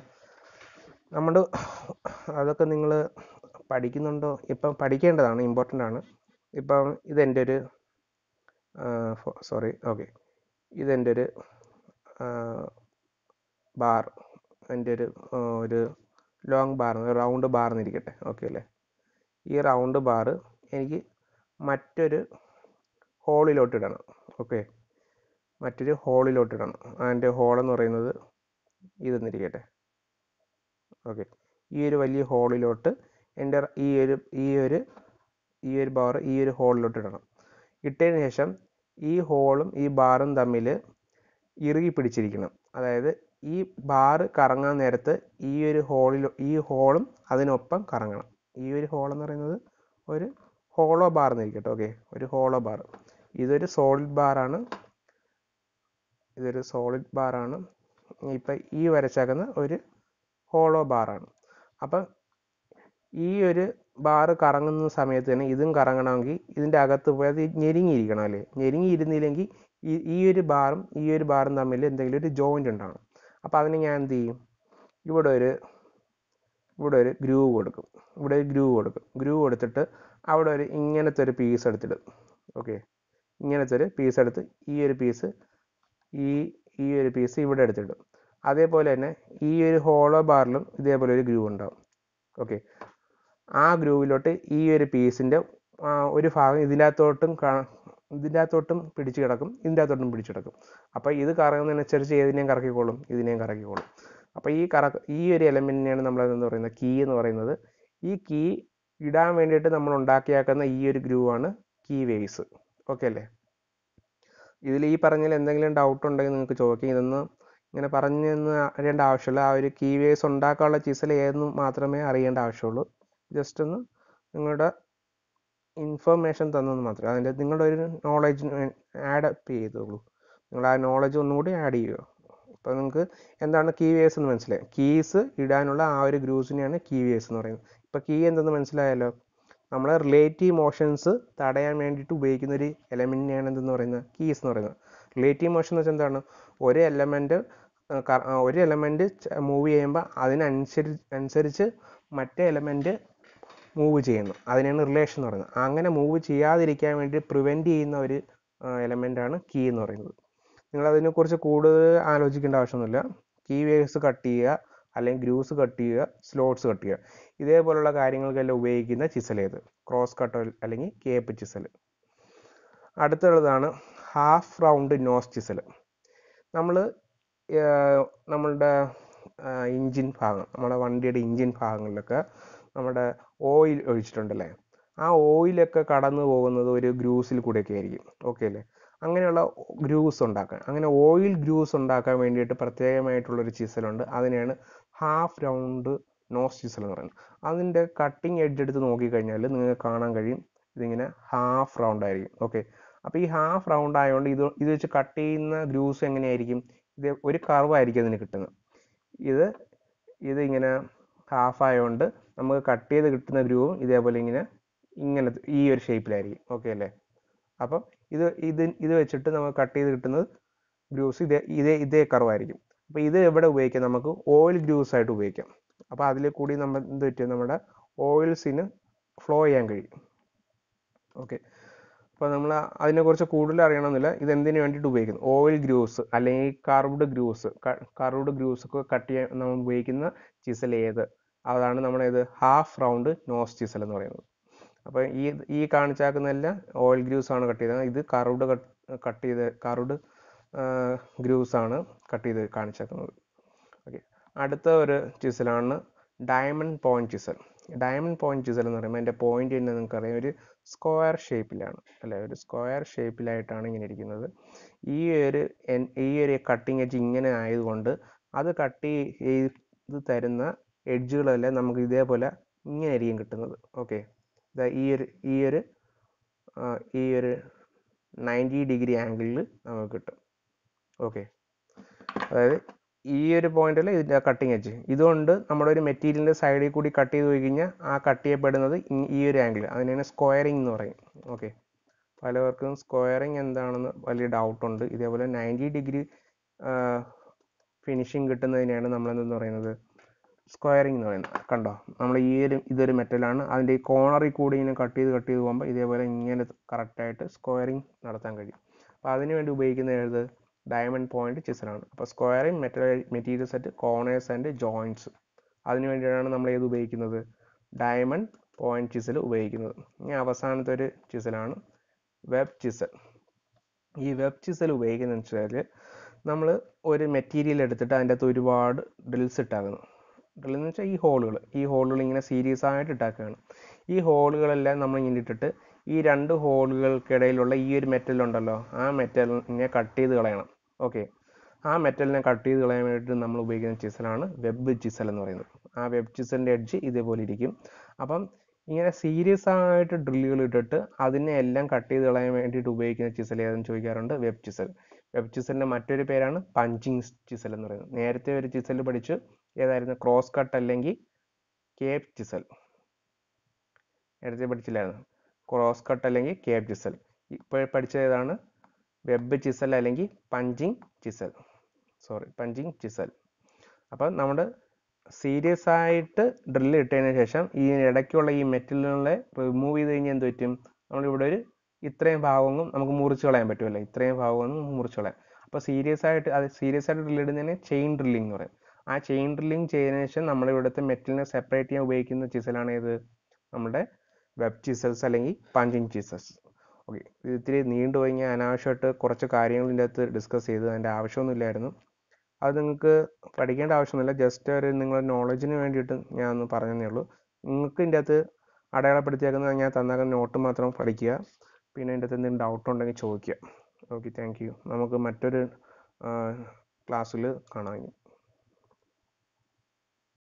നമ്മൾ അതൊക്കെ നിങ്ങൾ പഠിക്കുന്നുണ്ടോ ഇപ്പം പഠിക്കേണ്ടതാണ് ഇമ്പോർട്ടൻ്റ് ആണ് ഇപ്പം ഇതെൻ്റെ ഒരു സോറി ഓക്കെ ഇതെൻ്റെ ഒരു ബാർ എൻ്റെ ഒരു ഒരു ലോങ് ബാർ റൗണ്ട് ബാർ എന്നിരിക്കട്ടെ ഓക്കെ അല്ലേ ഈ റൗണ്ട് ബാർ എനിക്ക് മറ്റൊരു ഹോളിലോട്ട് ഇടണം ഓക്കെ മറ്റൊരു ഹോളിലോട്ട് ഇടണം അതിൻ്റെ ഹോളെന്ന് പറയുന്നത് ഇതെന്നിരിക്കട്ടെ ഓക്കെ ഈ ഒരു വലിയ ഹോളിലോട്ട് എൻ്റെ ഈ ഒരു ഈ ഒരു ഈ ഒരു ബാർ ഈ ഒരു ഹോളിലോട്ട് ഇടണം ഇട്ടതിന് ശേഷം ഈ ഹോളും ഈ ബാറും തമ്മിൽ ഇറുകി പിടിച്ചിരിക്കണം അതായത് ഈ ബാറ് കറങ്ങാൻ നേരത്ത് ഈ ഒരു ഹോളിൽ ഈ ഹോളും അതിനൊപ്പം കറങ്ങണം ഈ ഒരു ഹോൾ എന്ന് പറയുന്നത് ഒരു ഹോളോ ബാർ എന്നിരിക്കട്ടെ ഓക്കെ ഒരു ഹോളോ ബാർ ഇതൊരു സോളിഡ് ബാറാണ് ഇതൊരു സോളിഡ് ബാറാണ് ഇപ്പം ഈ വരച്ചേക്കുന്ന ഒരു ഹോളോ ബാറാണ് അപ്പം ഈ ഒരു ബാറ് കറങ്ങുന്ന സമയത്ത് തന്നെ ഇതും കറങ്ങണമെങ്കിൽ ഇതിൻ്റെ അകത്ത് പോയത് ഞെരുങ്ങിയിരിക്കണം അല്ലേ ഞെരുങ്ങിയിരുന്നില്ലെങ്കിൽ ഈ ഈ ഒരു ബാറും ഈ ഒരു ബാറും തമ്മിൽ എന്തെങ്കിലും ഒരു ജോയിൻ്റ് ഉണ്ടാവണം അപ്പോൾ അതിന് ഞാൻ എന്ത് ചെയ്യും ഇവിടെ ഒരു ഇവിടെ ഒരു ഗ്രൂവ് കൊടുക്കും ഇവിടെ ഒരു ഗ്രൂവ് കൊടുക്കും ഗ്രൂവ് കൊടുത്തിട്ട് അവിടെ ഒരു ഇങ്ങനത്തെ ഒരു പീസ് എടുത്തിടും ഓക്കെ ഇങ്ങനത്തെ ഒരു പീസ് എടുത്ത് ഈ ഒരു പീസ് ഈ ഈ ഒരു പീസ് ഇവിടെ എടുത്തിടും അതേപോലെ തന്നെ ഈ ഒരു ഹോളോ ബാറിലും ഇതേപോലെ ഒരു ഗ്രൂവ് ഉണ്ടാവും ഓക്കെ ആ ഗ്രൂവിലോട്ട് ഈ ഒരു പീസിൻ്റെ ഒരു ഭാഗം ഇതിനകത്തോട്ടും ഇതിനകത്തോട്ടും പിടിച്ചു കിടക്കും ഇതിൻ്റെ അകത്തോട്ടും പിടിച്ചു കിടക്കും അപ്പോൾ ഇത് കറങ്ങുന്നതിനനുസരിച്ച് ഏതിനെയും കറക്കിക്കോളും ഇതിനെയും കറക്കിക്കോളും അപ്പോൾ ഈ കറ ഈ ഒരു എലമെൻറ്റിനെയാണ് നമ്മൾ എന്ന് പറയുന്നത് കീ എന്ന് പറയുന്നത് ഈ കീ ഇടാൻ വേണ്ടിയിട്ട് നമ്മൾ ഉണ്ടാക്കിയാക്കുന്ന ഈ ഒരു ഗ്രൂവ് ആണ് കീ വേസ് ഓക്കെ അല്ലേ ഇതിൽ ഈ പറഞ്ഞതിൽ എന്തെങ്കിലും ഡൗട്ട് ഉണ്ടെങ്കിൽ നിങ്ങൾക്ക് ചോദിക്കാം ഇതൊന്നും ഇങ്ങനെ പറഞ്ഞെന്ന് അറിയേണ്ട ആവശ്യമില്ല ആ ഒരു കീ വേസ് ഉണ്ടാക്കാനുള്ള ചിസൽ ഏതെന്ന് മാത്രമേ അറിയേണ്ട ആവശ്യമുള്ളൂ ജസ്റ്റ് ഒന്ന് നിങ്ങളുടെ ഇൻഫർമേഷൻ തന്നെന്ന് മാത്രമേ അതിൻ്റെ നിങ്ങളുടെ ഒരു നോളജ് ആഡ് അപ്പ് ചെയ്തോളൂ നിങ്ങൾ ആ നോളജ് ഒന്നും കൂടി ആഡ് ചെയ്യുക അപ്പോൾ നിങ്ങൾക്ക് എന്താണ് കീ വേസ് എന്ന് മനസ്സിലായി കീസ് ഇടാനുള്ള ആ ഒരു ഗ്രൂസിനെയാണ് കീ വേസ് എന്ന് പറയുന്നത് ഇപ്പോൾ കീ എന്തെന്ന് മനസ്സിലായല്ലോ നമ്മളെ റിലേറ്റീവ് മോഷൻസ് തടയാൻ വേണ്ടിയിട്ട് ഉപയോഗിക്കുന്ന ഒരു എലമെൻറ്റിനെയാണ് എന്തെന്ന് പറയുന്നത് കീസ് എന്ന് പറയുന്നത് റിലേറ്റീവ് മോഷൻ എന്ന് വെച്ചാൽ എന്താണ് ഒരു എലമെൻറ്റ് ഒരു എലമെൻറ്റ് മൂവ് ചെയ്യുമ്പോൾ അതിനനുസരിച്ച് അനുസരിച്ച് മറ്റേ എലമെൻറ്റ് മൂവ് ചെയ്യുന്നു അതിനാണ് റിലേഷൻ എന്ന് പറയുന്നത് അങ്ങനെ മൂവ് ചെയ്യാതിരിക്കാൻ വേണ്ടി പ്രിവെൻറ്റ് ചെയ്യുന്ന ഒരു എലമെൻ്റാണ് കീ എന്ന് പറയുന്നത് നിങ്ങൾ അതിനെക്കുറിച്ച് കൂടുതൽ ആലോചിക്കേണ്ട ആവശ്യമൊന്നുമില്ല കീ വേവ്സ് കട്ട് ചെയ്യുക അല്ലെങ്കിൽ ഗ്രൂസ് കട്ട് ചെയ്യുക സ്ലോട്ട്സ് കട്ട് ചെയ്യുക ഇതേപോലുള്ള കാര്യങ്ങൾക്കെല്ലാം ഉപയോഗിക്കുന്ന ചിസൽ ഏത് ക്രോസ് കട്ട് അല്ലെങ്കിൽ കേപ്പ് ചിസൽ അടുത്തുള്ളതാണ് ഹാഫ് റൗണ്ട് നോസ് ചിസൽ നമ്മൾ നമ്മളുടെ ഇഞ്ചിൻ ഭാഗം നമ്മുടെ വണ്ടിയുടെ ഇഞ്ചിൻ ഭാഗങ്ങളിലൊക്കെ നമ്മുടെ ഓയിൽ ഒഴിച്ചിട്ടുണ്ടല്ലേ ആ ഓയിലൊക്കെ കടന്നു പോകുന്നത് ഒരു ഗ്രൂസിൽ കൂടെയൊക്കെ ആയിരിക്കും ഓക്കെ അല്ലേ അങ്ങനെയുള്ള ഗ്രൂസ് ഉണ്ടാക്കാൻ അങ്ങനെ ഓയിൽ ഗ്രൂസ് ഉണ്ടാക്കാൻ വേണ്ടിയിട്ട് പ്രത്യേകമായിട്ടുള്ളൊരു ചിസലുണ്ട് അതിനെയാണ് ഹാഫ് റൗണ്ട് നോസ് ചിസൽ എന്ന് പറയുന്നത് അതിൻ്റെ കട്ടിങ് എഡ്ജ് എടുത്ത് നോക്കിക്കഴിഞ്ഞാൽ നിങ്ങൾക്ക് കാണാൻ കഴിയും ഇതിങ്ങനെ ഹാഫ് റൗണ്ട് ആയിരിക്കും ഓക്കെ അപ്പോൾ ഈ ഹാഫ് റൗണ്ട് ആയതുകൊണ്ട് ഇത് ഇത് വെച്ച് കട്ട് ചെയ്യുന്ന ഗ്രൂസ് എങ്ങനെയായിരിക്കും ഇത് ഒരു കർവായിരിക്കും അതിന് കിട്ടുന്നത് ഇത് ഇത് ഇങ്ങനെ ഹാഫ് ആയതുകൊണ്ട് നമുക്ക് കട്ട് ചെയ്ത് കിട്ടുന്ന ഗ്രൂവും ഇതേപോലെ ഇങ്ങനെ ഇങ്ങനെ ഈ ഒരു ഷേപ്പിലായിരിക്കും ഓക്കെ അല്ലേ അപ്പം ഇത് ഇത് ഇത് വെച്ചിട്ട് നമുക്ക് കട്ട് ചെയ്ത് കിട്ടുന്നത് ഗ്രൂസ് ഇതേ ഇതേ ഇതേ കർവായിരിക്കും അപ്പോൾ ഇത് എവിടെ ഉപയോഗിക്കാം നമുക്ക് ഓയിൽ ഗ്രൂസ് ആയിട്ട് ഉപയോഗിക്കാം അപ്പോൾ അതിൽ കൂടി നമ്മൾ എന്ത് പറ്റും നമ്മുടെ ഓയിൽസിന് ഫ്ലോ ചെയ്യാൻ കഴിയും ഓക്കെ അപ്പോൾ നമ്മൾ അതിനെക്കുറിച്ച് കൂടുതൽ അറിയണമെന്നില്ല ഇത് എന്തിനു വേണ്ടിയിട്ട് ഉപയോഗിക്കുന്നു ഓയിൽ ഗ്രൂസ് അല്ലെങ്കിൽ കർവ്ഡ് ഗ്രൂസ് കർവ്ഡ് ഗ്രൂസ് ഒക്കെ കട്ട് ചെയ്യാൻ നമ്മൾ ഉപയോഗിക്കുന്ന ചിസൽ ഏത് അതാണ് നമ്മുടെ ഇത് ഹാഫ് റൗണ്ട് നോസ് ചിസൽ എന്ന് പറയുന്നത് അപ്പോൾ ഈ ഈ കാണിച്ചാക്കുന്നതെല്ലാം ഓയിൽ ഗ്രൂസ് ആണ് കട്ട് ചെയ്തത് ഇത് കർവ്ഡ് കട്ട് ചെയ്ത് കർവ്ഡ് ഗ്രൂസ് ആണ് കട്ട് ചെയ്ത് കാണിച്ചേക്കുന്നത് ഓക്കെ അടുത്ത ഒരു ചിസലാണ് diamond point chisel diamond point chisel എന്ന് പറയുമ്പോൾ അതിൻ്റെ പോയിന്റ് തന്നെ നിങ്ങൾക്കറിയാം ഒരു സ്ക്വയർ ഷേപ്പിലാണ് അല്ലെ ഒരു സ്ക്വയർ ഷേപ്പിലായിട്ടാണ് ഇങ്ങനെ ഇരിക്കുന്നത് ഈ ഒരു ഈ ഒരു കട്ടിങ് എഡ്ജ് ഇങ്ങനെ ആയതുകൊണ്ട് അത് കട്ട് ചെയ്ത് തരുന്ന എഡ്ജുകളെല്ലാം നമുക്ക് ഇതേപോലെ ഇങ്ങനെ ആയിരിക്കും കിട്ടുന്നത് ഓക്കെ ഈ ഒരു ഈ ഒരു ഈ ഒരു നയൻറ്റി ഡിഗ്രി ആംഗിളിൽ നമുക്ക് കിട്ടും ഓക്കെ അതായത് ഈ ഒരു പോയിന്റിൽ ഇതിൻ്റെ കട്ടിങ് എഡ്ജ് ഇതുകൊണ്ട് നമ്മുടെ ഒരു മെറ്റീരിയലിൻ്റെ സൈഡിൽ കൂടി കട്ട് ചെയ്ത് പോയി കഴിഞ്ഞാൽ ആ കട്ട് ചെയ്യപ്പെടുന്നത് ഈ ഒരു ആംഗിൾ അതിനാണ് സ്ക്വയറിങ് എന്ന് പറയും ഓക്കെ പലവർക്കും സ്ക്വയറിങ് എന്താണെന്ന് വലിയ ഡൗട്ടുണ്ട് ഇതേപോലെ നയൻറ്റി ഡിഗ്രി ഫിനിഷിങ് കിട്ടുന്നതിനെയാണ് നമ്മളെന്തെന്ന് പറയുന്നത് സ്ക്വയറിങ് എന്ന് പറയുന്നത് കണ്ടോ നമ്മൾ ഈ ഒരു ഇതൊരു മെറ്റലാണ് അതിൻ്റെ ഈ കോണറിൽ കൂടി ഇങ്ങനെ കട്ട് ചെയ്ത് കട്ട് ചെയ്ത് പോകുമ്പോൾ ഇതേപോലെ ഇങ്ങനെ കറക്റ്റായിട്ട് സ്ക്വയറിങ് നടത്താൻ കഴിയും അപ്പോൾ അതിന് വേണ്ടി ഉപയോഗിക്കുന്ന ഏത് ഡയമണ്ട് പോയിന്റ് ചിസലാണ് അപ്പോൾ squaring metal material set corners and joints അതിന് വേണ്ടിയിട്ടാണ് നമ്മൾ ഏത് ഉപയോഗിക്കുന്നത് ഡയമണ്ട് പോയിന്റ് ചിസൽ ഉപയോഗിക്കുന്നത് ഇനി അവസാനത്തെ ഒരു ചിസലാണ് വെബ് ചിസൽ ഈ വെബ് ചിസൽ ഉപയോഗിക്കുന്നതെന്ന് വെച്ചാൽ നമ്മൾ ഒരു മെറ്റീരിയൽ എടുത്തിട്ട് അതിൻ്റെ അകത്ത് ഒരുപാട് ഡ്രിൽസ് ഇട്ടാക്കുന്നു ഡ്രിൽ എന്ന് വെച്ചാൽ ഈ ഹോളുകൾ ഈ ഹോളുകൾ ഇങ്ങനെ സീരീസ് ആയിട്ട് ഇട്ടാക്കുകയാണ് ഈ ഹോളുകളെല്ലാം നമ്മൾ ഇങ്ങനെ ഇട്ടിട്ട് ഈ രണ്ട് ഹോളുകൾക്കിടയിലുള്ള ഈ ഒരു മെറ്റൽ ഉണ്ടല്ലോ ആ മെറ്റലിനെ കട്ട് ചെയ്ത് കളയണം ഓക്കെ ആ മെറ്റലിനെ കട്ട് ചെയ്ത് കളയാൻ വേണ്ടിയിട്ട് നമ്മൾ ഉപയോഗിക്കുന്ന ചിസലാണ് വെബ് ചിസൽ എന്ന് പറയുന്നത് ആ വെബ് ചിസലിൻ്റെ എഡ്ജ് ഇതേപോലെ ഇരിക്കും അപ്പം ഇങ്ങനെ സീരിയസ് ആയിട്ട് ഡ്രില്ലുകൾ ഇട്ടിട്ട് അതിനെ എല്ലാം കട്ട് ചെയ്ത് കളയാൻ വേണ്ടിയിട്ട് ഉപയോഗിക്കുന്ന ചിസൽ ഏതെന്ന് ചോദിക്കാറുണ്ട് വെബ് ചിസൽ വെബ് ചിസലിൻ്റെ മറ്റൊരു പേരാണ് പഞ്ചിങ് ചിസൽ എന്ന് പറയുന്നത് നേരത്തെ ഒരു ചിസൽ പഠിച്ചു ഏതായിരുന്നു ക്രോസ് കട്ട് അല്ലെങ്കിൽ കേപ്പ് ചിസൽ നേരത്തെ പഠിച്ചില്ലായിരുന്നു ക്രോസ് കട്ട് അല്ലെങ്കിൽ കേപ്പ് ചിസൽ ഇപ്പോൾ പഠിച്ചത് ഏതാണ് വെബ് ചിസൽ അല്ലെങ്കിൽ punching chisel sorry punching chisel അപ്പം നമ്മുടെ സീരിയസ് ആയിട്ട് ഡ്രില്ല് ഇട്ടതിന് ശേഷം ഈ ഇടയ്ക്കുള്ള ഈ മെറ്റലുകളെ റിമൂവ് ചെയ്ത് കഴിഞ്ഞാൽ എന്ത് പറ്റും നമ്മളിവിടെ ഒരു ഇത്രയും ഭാഗങ്ങളും നമുക്ക് മുറിച്ച് കളയാൻ പറ്റുമല്ലോ ഇത്രയും ഭാഗമൊന്നും മുറിച്ച് കളയാം അപ്പോൾ സീരിയസ് ആയിട്ട് അത് സീരിയസ് ആയിട്ട് ഡ്രിൽ ഇടുന്നതിന് ചെയിൻ ഡ്രില്ലിംഗ് എന്ന് പറയും ആ ചെയിൻ ഡ്രില്ലിംഗ് ചെയ്തതിനു ശേഷം നമ്മൾ ഇവിടുത്തെ മെറ്റലിനെ സെപ്പറേറ്റ് ചെയ്യാൻ ഉപയോഗിക്കുന്ന ചിസലാണ് ഏത് നമ്മുടെ വെബ് ചിസൽസ് അല്ലെങ്കിൽ പഞ്ചിങ് ചിസൽസ് ഓക്കെ ഇത് ഇത്തിരി നീണ്ടു പോയി ഞാൻ അനാവശ്യമായിട്ട് കുറച്ച് കാര്യങ്ങൾ ഇതിൻ്റെ അകത്ത് ഡിസ്കസ് ചെയ്ത് അതിൻ്റെ ആവശ്യമൊന്നുമില്ലായിരുന്നു അത് നിങ്ങൾക്ക് പഠിക്കേണ്ട ആവശ്യമൊന്നുമില്ല ജസ്റ്റ് ഒരു നിങ്ങളുടെ നോളജിന് വേണ്ടിയിട്ട് ഞാൻ ഒന്ന് പറഞ്ഞതേ ഉള്ളൂ നിങ്ങൾക്ക് ഇതിൻ്റെ അകത്ത് അടയാളപ്പെടുത്തിയേക്കുന്നത് ഞാൻ തന്നേക്കുന്ന നോട്ട് മാത്രം പഠിക്കുക പിന്നെ ഇതിൻ്റെ അകത്ത് എന്തെങ്കിലും ഡൗട്ട് ഉണ്ടെങ്കിൽ ചോദിക്കുക ഓക്കെ താങ്ക് യു നമുക്ക് മറ്റൊരു ക്ലാസ്സിൽ കാണാം ഇനി